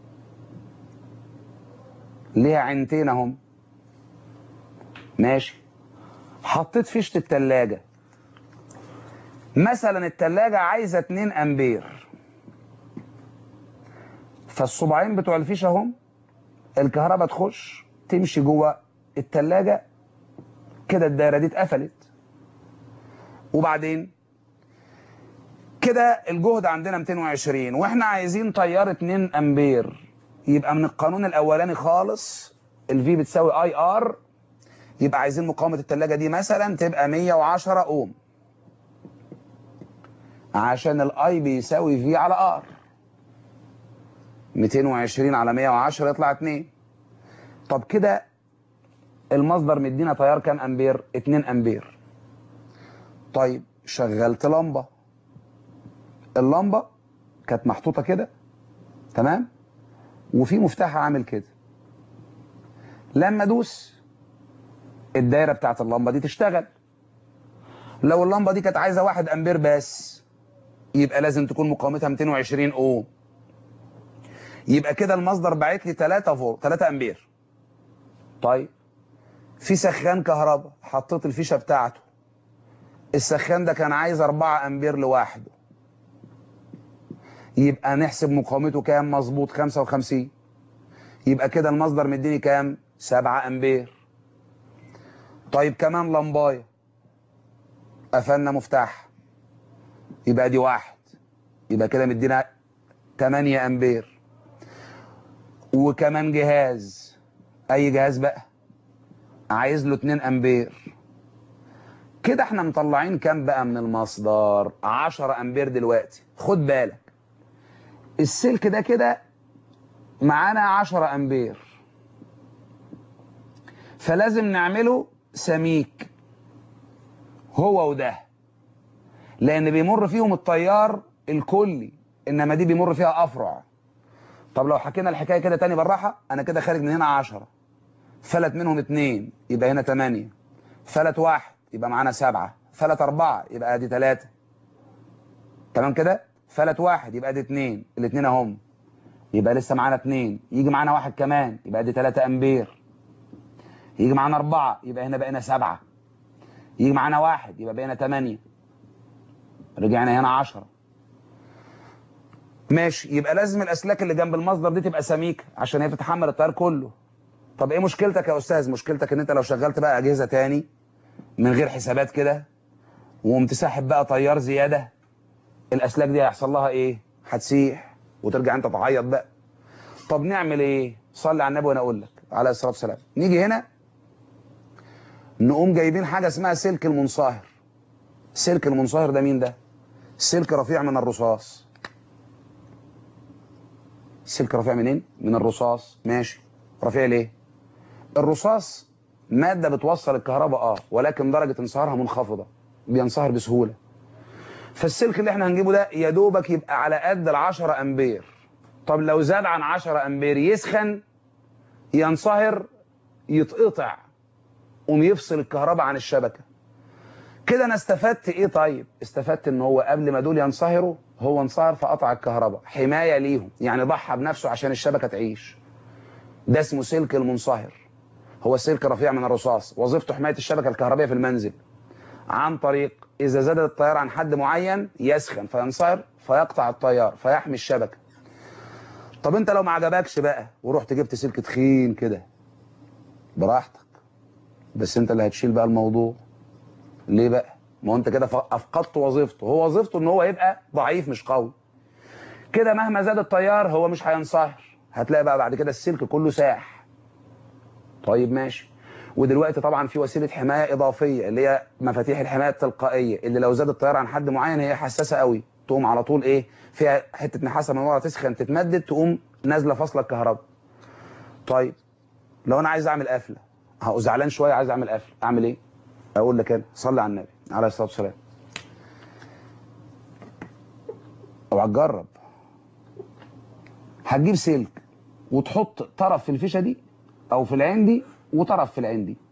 ليها عينتين اهم ماشي حطيت فيشه التلاجة مثلا التلاجة عايزه 2 امبير فالصباعين بتوع الفيشه اهم الكهرباء تخش تمشي جوه التلاجة كده الدايره دي اتقفلت وبعدين كده الجهد عندنا 220 واحنا عايزين تيار 2 امبير يبقى من القانون الاولاني خالص الفي بتساوي اي ار يبقى عايزين مقاومه الثلاجه دي مثلا تبقى 110 اوم عشان الاي بيساوي في على ار 220 على 110 يطلع 2 طب كده المصدر مدينا تيار كام امبير 2 امبير طيب شغلت لمبه اللمبه كانت محطوطه كده تمام وفي مفتاح عامل كده لما ادوس الدايره بتاعت اللمبه دي تشتغل لو اللمبه دي كانت عايزه 1 امبير بس يبقى لازم تكون مقاومتها 220 اوم يبقى كده المصدر باعت لي 3 فولت 3 امبير طيب في سخان كهرباء حطيت الفيشه بتاعته السخان ده كان عايز 4 امبير لوحده يبقى نحسب مقاومته كام مظبوط 55 يبقى كده المصدر مديني كام 7 امبير طيب كمان لمبايه قفلنا مفتاح يبقى دي واحد يبقى كده مدينا 8 امبير وكمان جهاز اي جهاز بقى عايز له 2 امبير كده احنا مطلعين كام بقى من المصدر 10 امبير دلوقتي خد بالك السلك ده كده معانا 10 امبير فلازم نعمله سميك هو وده لان بيمر فيهم التيار الكلي انما دي بيمر فيها افرع طب لو حكينا الحكايه كده تاني بالراحه انا كده خارج من هنا 10 فلت منهم اتنين يبقى هنا 8 فلت واحد يبقى معانا سبعة فلت أربعة يبقى ادي ثلاثة تمام كده فلت واحد يبقى ادي اتنين الاتنين اهم يبقى لسه معانا اتنين يجي معانا واحد كمان يبقى ادي 3 امبير يجي معانا أربعة يبقى هنا بقينا سبعة يجي معانا واحد يبقى بقينا تمانية رجعنا هنا عشرة ماشي يبقى لازم الأسلاك اللي جنب المصدر دي تبقى سميكة عشان هي تتحمل التيار كله طب ايه مشكلتك يا أستاذ مشكلتك ان انت لو شغلت بقى أجهزة تاني من غير حسابات كده وقمت ساحب بقى تيار زيادة الأسلاك دي هيحصل لها ايه هتسيح وترجع انت تعيط بقى طب نعمل ايه صلي على النبي وانا اقول لك عليه الصلاه والسلام نيجي هنا نقوم جايبين حاجه اسمها سلك المنصهر سلك المنصهر ده مين ده سلك رفيع من الرصاص سلك رفيع منين من الرصاص ماشي رفيع ليه الرصاص ماده بتوصل الكهرباء اه ولكن درجه انصهارها منخفضه بينصهر بسهوله فالسلك اللي احنا هنجيبه ده يا دوبك يبقى على قد ال 10 امبير طب لو زاد عن 10 امبير يسخن ينصهر يتقطع قوم يفصل الكهرباء عن الشبكة كده انا استفدت ايه طيب استفدت ان هو قبل ما دول ينصهروا هو انصهر فقطع الكهرباء حماية ليهم يعني ضحى بنفسه عشان الشبكة تعيش ده اسمه سلك المنصهر هو السلك رفيع من الرصاص وظيفته حماية الشبكة الكهربائية في المنزل عن طريق إذا زادت التيار عن حد معين يسخن فينصهر فيقطع التيار فيحمي الشبكة طب انت لو ما عجبكش بقى ورحت جبت سلك تخين كده براحتك بس انت اللي هتشيل بقى الموضوع ليه بقى ما هو انت كده افقدت وظيفته هو وظيفته ان هو يبقى ضعيف مش قوي كده مهما زاد التيار هو مش هينصهر هتلاقي بقى بعد كده السلك كله ساح طيب ماشي ودلوقتي طبعا في وسيله حمايه اضافيه اللي هي مفاتيح الحمايه التلقائيه اللي لو زاد التيار عن حد معين هي حساسه قوي تقوم على طول ايه فيها حته نحاسه من ورا تسخن تتمدد تقوم نازله فاصله الكهرباء طيب لو انا عايز اعمل قفله هبقى زعلان شويه عايز اعمل قفله اعمل ايه اقول لك انا صلي على النبي عليه الصلاه والسلام اوعى تجرب هتجيب سلك وتحط طرف في الفيشه دي او في العين دي وطرف في العين دي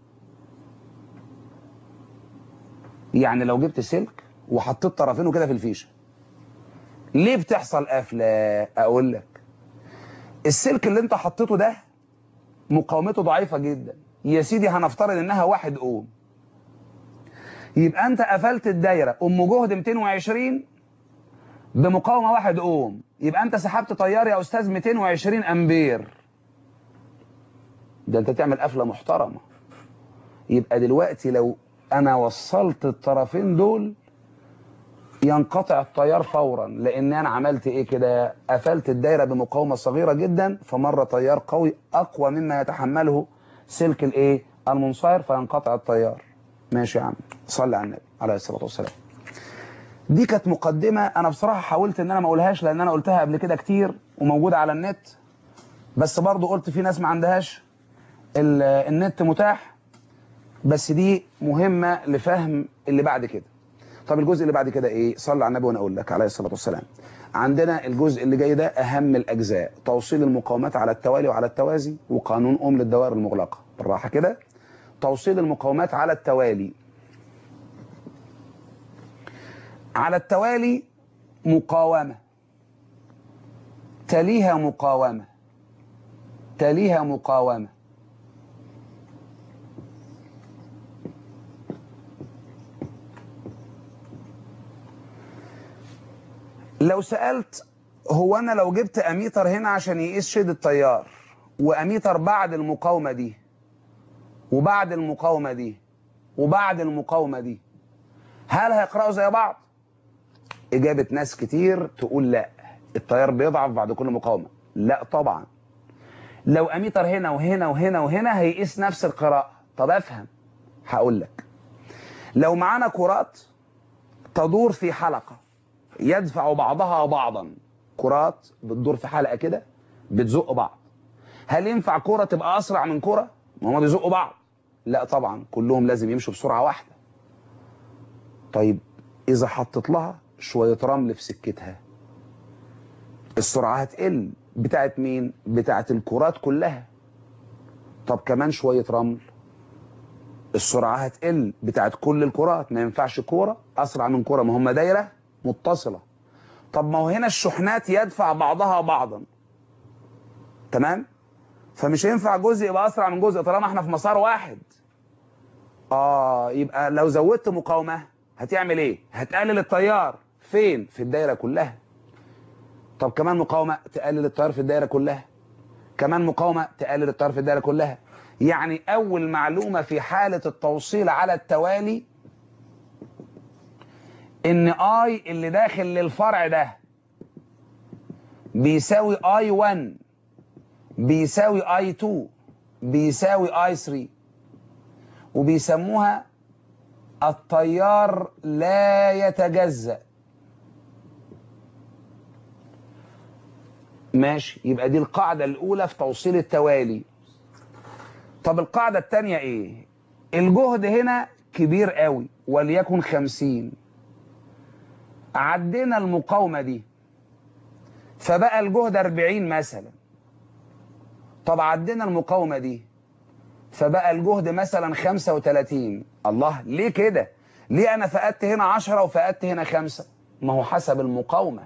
يعني لو جبت سلك وحطيت طرفينه كده في الفيشه ليه بتحصل قفله اقول لك السلك اللي انت حطيته ده مقاومته ضعيفه جدا يا سيدي هنفترض انها واحد اوم يبقى انت قفلت الدايره ام جهد 220 بمقاومه واحد اوم يبقى انت سحبت تيار يا استاذ 220 امبير ده انت تعمل قفله محترمه يبقى دلوقتي لو انا وصلت الطرفين دول ينقطع التيار فورا لان انا عملت ايه كده قفلت الدايره بمقاومه صغيره جدا فمر تيار قوي اقوى مما يتحمله سلك الايه المنصهر فينقطع التيار ماشي يا عم صلي على النبي عليه الصلاه والسلام دي كانت مقدمه انا بصراحه حاولت ان انا ما اقولهاش لان انا قلتها قبل كده كتير وموجوده على النت بس برضو قلت في ناس ما عندهاش النت متاح بس دي مهمه لفهم اللي بعد كده طب الجزء اللي بعد كده ايه صلي على النبي وانا اقول لك عليه الصلاه والسلام عندنا الجزء اللي جاي ده اهم الاجزاء توصيل المقاومات على التوالي وعلى التوازي وقانون اوم للدوائر المغلقه بالراحه كده توصيل المقاومات على التوالي على التوالي مقاومه تليها مقاومه تليها مقاومه لو سألت هو أنا لو جبت أميتر هنا عشان يقيس شدة التيار وأميتر بعد المقاومة دي وبعد المقاومة دي وبعد المقاومة دي هل هيقرأوا زي بعض؟ إجابة ناس كتير تقول لا التيار بيضعف بعد كل مقاومة لا طبعا لو أميتر هنا وهنا وهنا وهنا هيقيس نفس القراءة طب أفهم هقول لك لو معانا كرات تدور في حلقة يدفع بعضها بعضا كرات بتدور في حلقه كده بتزق بعض هل ينفع كره تبقى اسرع من كره ما هم بيزقوا بعض لا طبعا كلهم لازم يمشوا بسرعه واحده طيب اذا حطيت لها شويه رمل في سكتها السرعه هتقل بتاعت مين بتاعت الكرات كلها طب كمان شويه رمل السرعه هتقل بتاعت كل الكرات ما ينفعش كوره اسرع من كوره ما هم دايره متصلة طب ما هو هنا الشحنات يدفع بعضها بعضا تمام فمش هينفع جزء يبقى أسرع من جزء طالما احنا في مسار واحد آه يبقى لو زودت مقاومة هتعمل ايه هتقلل التيار فين في الدايرة كلها طب كمان مقاومة تقلل التيار في الدايرة كلها كمان مقاومة تقلل التيار في الدايرة كلها يعني أول معلومة في حالة التوصيل على التوالي ان اي اللي داخل للفرع ده بيساوي اي 1 بيساوي اي 2 بيساوي اي 3 وبيسموها التيار لا يتجزأ ماشي يبقى دي القاعدة الأولى في توصيل التوالي طب القاعدة الثانية إيه؟ الجهد هنا كبير قوي وليكن 50 عدينا المقاومة دي فبقى الجهد 40 مثلا طب عدينا المقاومة دي فبقى الجهد مثلا 35 الله ليه كده ليه انا فقدت هنا 10 وفقدت هنا 5 ما هو حسب المقاومة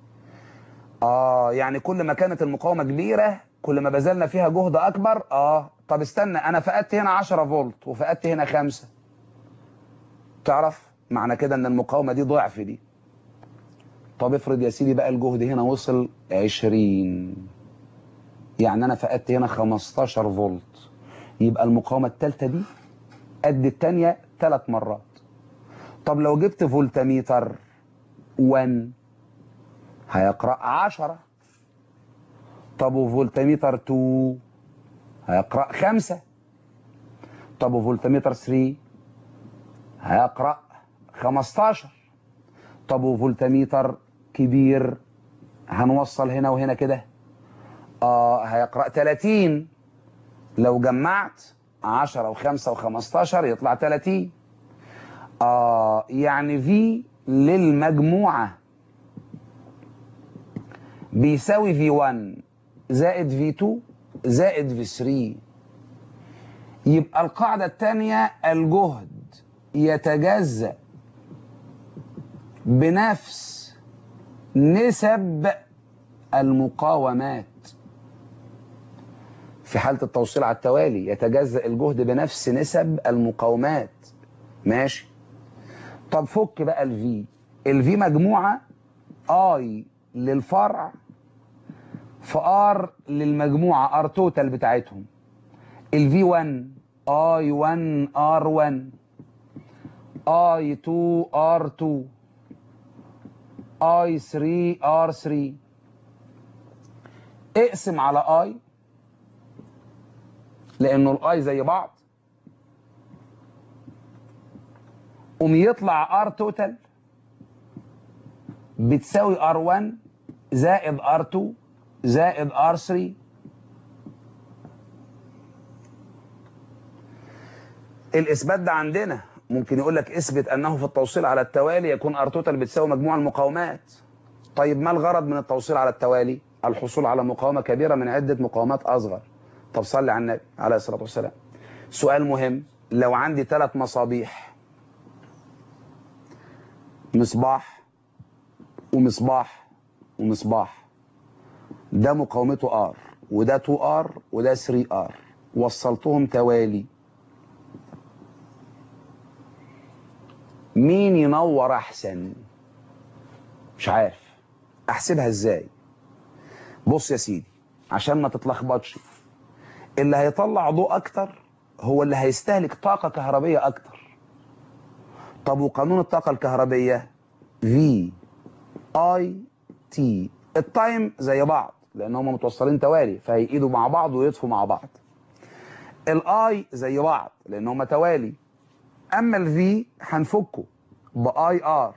اه يعني كل ما كانت المقاومة كبيرة كل ما بذلنا فيها جهد اكبر اه طب استنى انا فقدت هنا 10 فولت وفقدت هنا 5 تعرف معنى كده ان المقاومة دي ضعف دي طب افرض يا سيدي بقى الجهد هنا وصل 20 يعني انا فقدت هنا 15 فولت يبقى المقاومة الثالثة دي قد الثانية ثلاث مرات طب لو جبت فولتميتر 1 هيقرأ 10 طب وفولتميتر 2 هيقرأ 5 طب وفولتميتر 3 هيقرأ 15 طب وفولتميتر كبير هنوصل هنا وهنا كده اه هيقرأ 30 لو جمعت 10 و5 و15 يطلع 30 آه يعني في للمجموعة بيساوي في 1 زائد في 2 زائد في 3 يبقى القاعدة الثانية الجهد يتجزأ بنفس نسب المقاومات في حالة التوصيل على التوالي يتجزأ الجهد بنفس نسب المقاومات ماشي طب فك بقى الفي الفي مجموعة اي للفرع في ار للمجموعة ار توتال بتاعتهم الفي 1 اي 1 ار 1 اي 2 ار 2 اي 3 ار 3 اقسم على اي لانه الاي زي بعض قوم يطلع ار توتال بتساوي ار 1 زائد ار 2 زائد ار 3 الاثبات ده عندنا ممكن يقول لك اثبت انه في التوصيل على التوالي يكون ار توتال بتساوي مجموع المقاومات طيب ما الغرض من التوصيل على التوالي الحصول على مقاومه كبيره من عده مقاومات اصغر طب صلي على النبي عليه الصلاه والسلام سؤال مهم لو عندي ثلاث مصابيح مصباح ومصباح ومصباح ده مقاومته ار وده 2 ار وده 3 ار وصلتهم توالي مين ينور احسن مش عارف احسبها ازاي بص يا سيدي عشان ما تتلخبطش اللي هيطلع ضوء اكتر هو اللي هيستهلك طاقة كهربية اكتر طب وقانون الطاقة الكهربية V I T التايم زي بعض لان هم متوصلين توالي فهيقيدوا مع بعض ويطفوا مع بعض الاي زي بعض لان هم توالي اما الفي هنفكه باي ار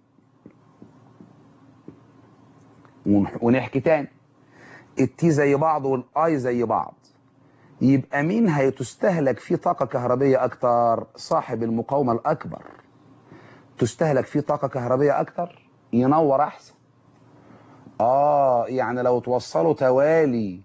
ونحكي تاني التي زي بعض والاي زي بعض يبقى مين هيتستهلك فيه طاقة كهربية أكتر صاحب المقاومة الأكبر تستهلك فيه طاقة كهربية أكتر ينور أحسن آه يعني لو توصلوا توالي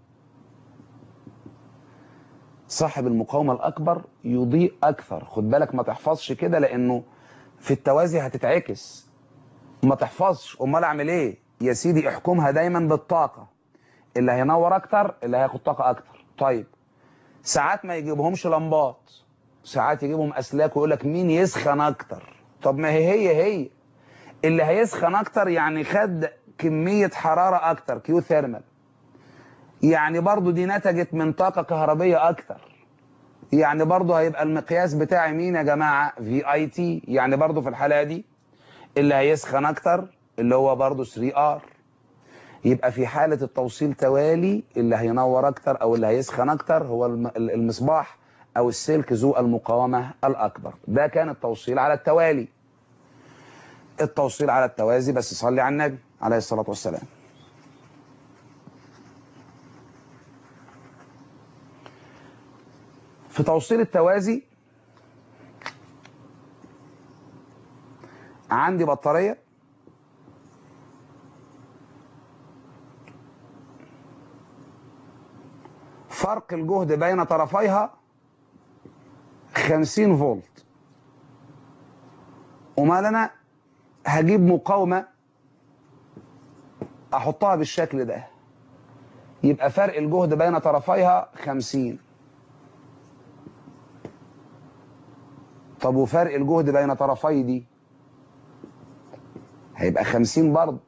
صاحب المقاومة الأكبر يضيء أكثر خد بالك ما تحفظش كده لأنه في التوازي هتتعكس ما تحفظش أمال أعمل إيه يا سيدي احكمها دايما بالطاقة اللي هينور أكتر اللي هياخد طاقة أكتر طيب ساعات ما يجيبهمش لمبات ساعات يجيبهم أسلاك ويقول لك مين يسخن أكتر طب ما هي هي هي اللي هيسخن أكتر يعني خد كمية حرارة أكتر كيو ثيرمال يعني برضو دي نتجت من طاقة كهربية أكتر يعني برضو هيبقى المقياس بتاعي مين يا جماعة في اي تي يعني برضو في الحالة دي اللي هيسخن أكتر اللي هو برضو 3 ار يبقى في حالة التوصيل توالي اللي هينور أكتر أو اللي هيسخن أكتر هو المصباح أو السلك ذو المقاومة الأكبر ده كان التوصيل على التوالي التوصيل على التوازي بس صلي على النبي عليه الصلاة والسلام في توصيل التوازي عندي بطارية فرق الجهد بين طرفيها 50 فولت ومال انا هجيب مقاومة احطها بالشكل ده يبقى فرق الجهد بين طرفيها 50 طب وفرق الجهد بين طرفي دي هيبقى 50 برضه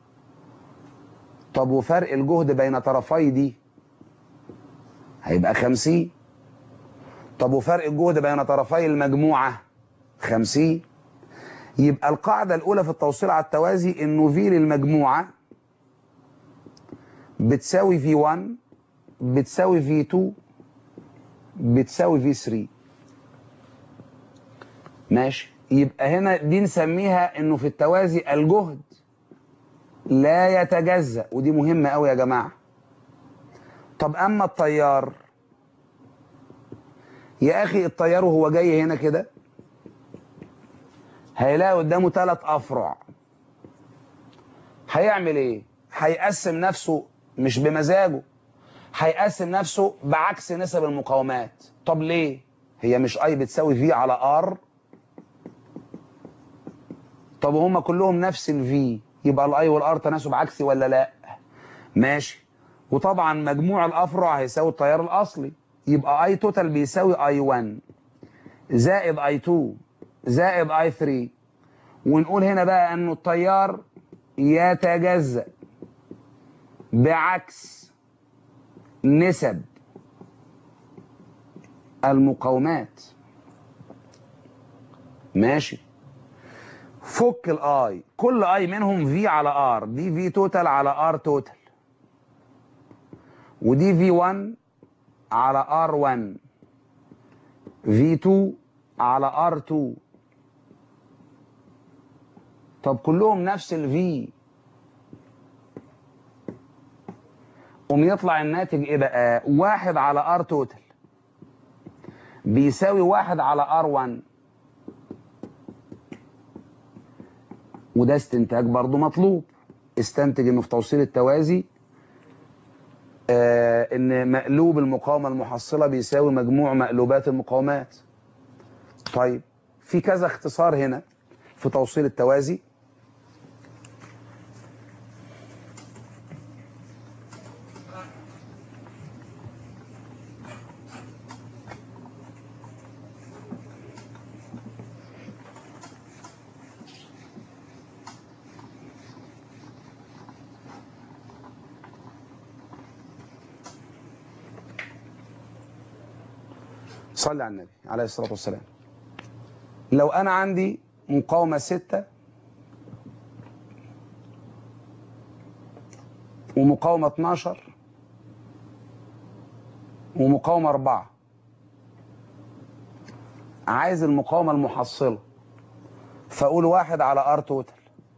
طب وفرق الجهد بين طرفي دي هيبقى 50 طب وفرق الجهد بين طرفي المجموعة 50 يبقى القاعدة الأولى في التوصيل على التوازي إنه في للمجموعة بتساوي في 1 بتساوي في 2 بتساوي في 3 ماشي يبقى هنا دي نسميها انه في التوازي الجهد لا يتجزأ ودي مهمة قوي يا جماعة طب اما التيار يا اخي التيار وهو جاي هنا كده هيلاقي قدامه ثلاث افرع هيعمل ايه هيقسم نفسه مش بمزاجه هيقسم نفسه بعكس نسب المقاومات طب ليه هي مش اي بتساوي في على ار طب هما كلهم نفس الفي يبقى الاي والار تناسب عكسي ولا لا ماشي وطبعا مجموع الافرع هيساوي التيار الاصلي يبقى اي توتال بيساوي اي 1 زائد اي 2 زائد اي 3 ونقول هنا بقى انه التيار يتجزأ بعكس نسب المقاومات ماشي فك الاي كل اي منهم في على ار دي في توتال على ار توتال ودي في 1 على ار 1 في 2 على ار 2 طب كلهم نفس الفي قوم يطلع الناتج ايه بقى واحد على ار توتال بيساوي واحد على ار 1 وده استنتاج برضو مطلوب استنتج انه في توصيل التوازي آه ان مقلوب المقاومة المحصلة بيساوي مجموع مقلوبات المقاومات طيب في كذا اختصار هنا في توصيل التوازي صلي على النبي عليه الصلاة والسلام لو أنا عندي مقاومة ستة ومقاومة 12 ومقاومة أربعة عايز المقاومة المحصلة فأقول واحد على ار توتال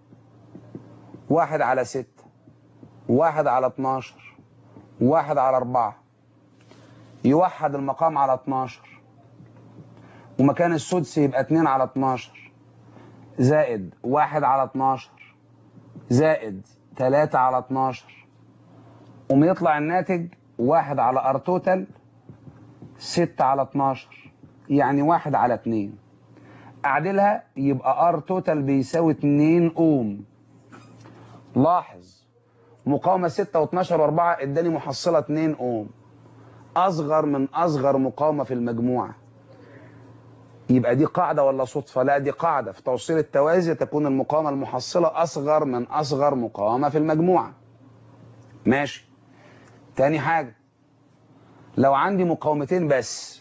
واحد على ستة واحد على 12 واحد على أربعة يوحد المقام على 12 ومكان السدس يبقى 2 على 12 زائد 1 على 12 زائد 3 على 12 قوم يطلع الناتج 1 على ار توتال 6 على 12 يعني 1 على 2 اعدلها يبقى ار توتال بيساوي 2 اوم لاحظ مقاومة 6 و12 و4 اداني محصلة 2 اوم اصغر من اصغر مقاومة في المجموعة يبقى دي قاعدة ولا صدفة لا دي قاعدة في توصيل التوازي تكون المقاومة المحصلة اصغر من اصغر مقاومة في المجموعة ماشي تاني حاجة لو عندي مقاومتين بس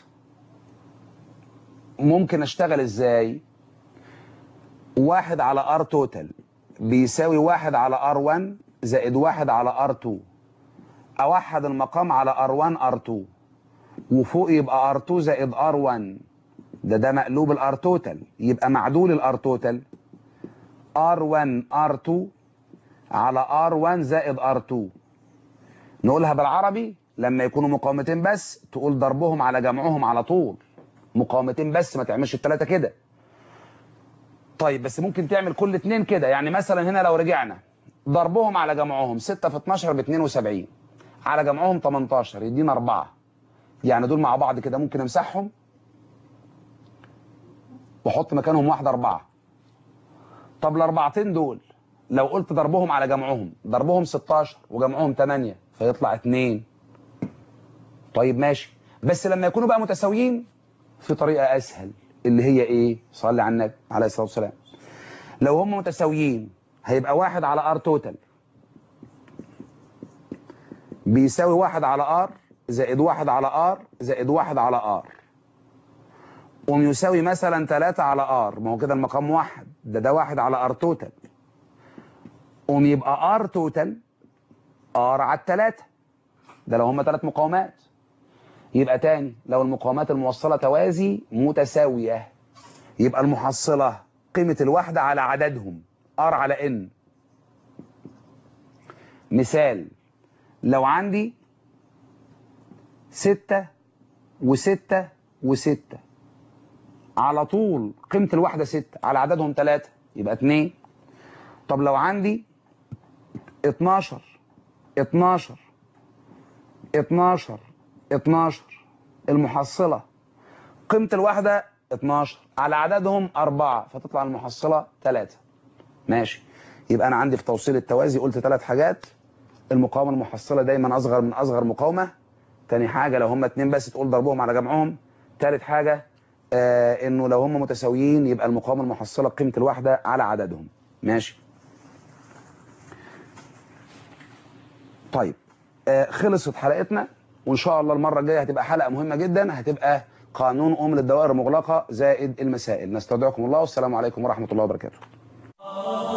ممكن اشتغل ازاي واحد على ار توتال بيساوي واحد على ار 1 زائد واحد على ار 2 اوحد المقام على ار1 ار2 وفوق يبقى ار2 زائد ار1 ده ده مقلوب الار توتال يبقى معدول الار توتال ار1 ار2 على ار1 زائد ار2 نقولها بالعربي لما يكونوا مقاومتين بس تقول ضربهم على جمعهم على طول مقاومتين بس ما تعملش الثلاثه كده طيب بس ممكن تعمل كل اتنين كده يعني مثلا هنا لو رجعنا ضربهم على جمعهم 6 في 12 ب 72 على جمعهم 18 يدينا 4 يعني دول مع بعض كده ممكن امسحهم واحط مكانهم واحد أربعة طب الأربعتين دول لو قلت ضربهم على جمعهم ضربهم 16 وجمعهم 8 فيطلع 2 طيب ماشي بس لما يكونوا بقى متساويين في طريقة أسهل اللي هي إيه صلي على النبي عليه الصلاة والسلام لو هم متساويين هيبقى واحد على ار توتال بيساوي واحد على ار زائد واحد على ار زائد واحد على ار قوم يساوي مثلا 3 على ار ما هو كده المقام واحد ده ده واحد على ار توتال قوم يبقى ار توتال ار على التلاتة ده لو هم ثلاث مقاومات يبقى تاني لو المقاومات الموصلة توازي متساوية يبقى المحصلة قيمة الوحدة على عددهم ار على ان مثال لو عندي ستة وستة وستة على طول قيمة الوحدة ستة على عددهم ثلاثة يبقى اتنين طب لو عندي اتناشر اتناشر اتناشر اتناشر المحصلة قيمة الوحدة 12 على عددهم أربعة فتطلع المحصلة ثلاثة ماشي يبقى أنا عندي في توصيل التوازي قلت ثلاث حاجات المقاومة المحصلة دايما أصغر من أصغر مقاومة تاني حاجة لو هم اتنين بس تقول ضربهم على جمعهم تالت حاجة آه إنه لو هم متساويين يبقى المقاومة المحصلة قيمة الوحدة على عددهم ماشي طيب آه خلصت حلقتنا وإن شاء الله المرة الجاية هتبقى حلقة مهمة جدا هتبقى قانون أم للدوائر المغلقة زائد المسائل نستودعكم الله والسلام عليكم ورحمة الله وبركاته